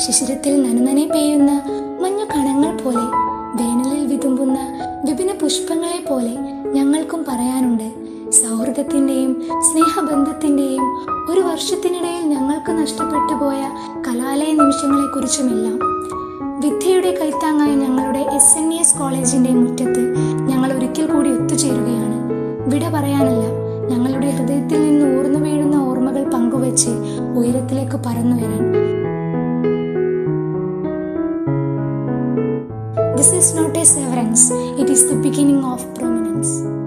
ശിശിരത്തിൽ നനനനെ പെയ്യുന്ന മഞ്ഞു കണങ്ങൾ പോലെ വേനലിൽ വിതുമ്പുന്ന വിപിന പുഷ്പങ്ങളെ പോലെ ഞങ്ങൾക്കും പറയാനുണ്ട് സൗഹൃദത്തിന്റെയും സ്നേഹബന്ധത്തിന്റെയും ഒരു വർഷത്തിനിടയിൽ ഞങ്ങൾക്ക് നഷ്ടപ്പെട്ടു പോയ കലാലയ നിമിഷങ്ങളെക്കുറിച്ചുമെല്ലാം വിദ്യയുടെ കൈത്താങ്ങായ ഞങ്ങളുടെ എസ് എൻ എസ് കോളേജിന്റെ മുറ്റത്ത് ഞങ്ങൾ ഒരിക്കൽ കൂടി ഒത്തുചേരുകയാണ് വിട പറയാനല്ല ഞങ്ങളുടെ ഹൃദയത്തിൽ നിന്ന് ഊർന്നു വീഴുന്ന ഓർമ്മകൾ പങ്കുവച്ച് ഉയരത്തിലേക്ക് പറന്നു വരാൻ this is not a severance it is the beginning of prominence